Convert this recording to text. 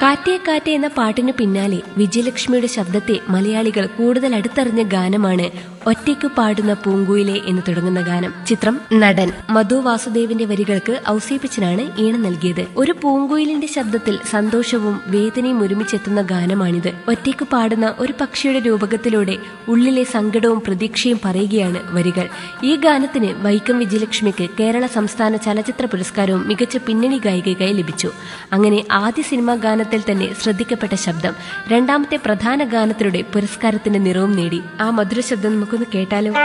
കാറ്റേ കാറ്റേ എന്ന പാട്ടിനു പിന്നാലെ വിജയലക്ഷ്മിയുടെ ശബ്ദത്തെ മലയാളികൾ കൂടുതൽ അടുത്തറിഞ്ഞ ഗാനമാണ് ഒറ്റയ്ക്ക് പാടുന്ന പൂങ്കുയിലെ എന്ന് തുടങ്ങുന്ന ഗാനം ചിത്രം നടൻ മധു വാസുദേവിന്റെ വരികൾക്ക് ഔസേപ്പിച്ചനാണ് ഈണം നൽകിയത് ഒരു പൂങ്കുയിലിന്റെ ശബ്ദത്തിൽ സന്തോഷവും വേദനയും ഒരുമിച്ചെത്തുന്ന ഗാനമാണിത് ഒറ്റയ്ക്ക് പാടുന്ന ഒരു പക്ഷിയുടെ രൂപകത്തിലൂടെ ഉള്ളിലെ സങ്കടവും പ്രതീക്ഷയും പറയുകയാണ് വരികൾ ഈ ഗാനത്തിന് വൈക്കം വിജയലക്ഷ്മിക്ക് കേരള സംസ്ഥാന ചലച്ചിത്ര പുരസ്കാരവും മികച്ച പിന്നണി ഗായികയ്ക്കായി ലഭിച്ചു അങ്ങനെ ആദ്യ സിനിമാ ഗാനത്തിൽ തന്നെ ശ്രദ്ധിക്കപ്പെട്ട ശബ്ദം രണ്ടാമത്തെ പ്രധാന ഗാനത്തിലൂടെ പുരസ്കാരത്തിന്റെ നിറവും നേടി ആ മധുര ശബ്ദം നമുക്കൊന്ന് കേട്ടാലോ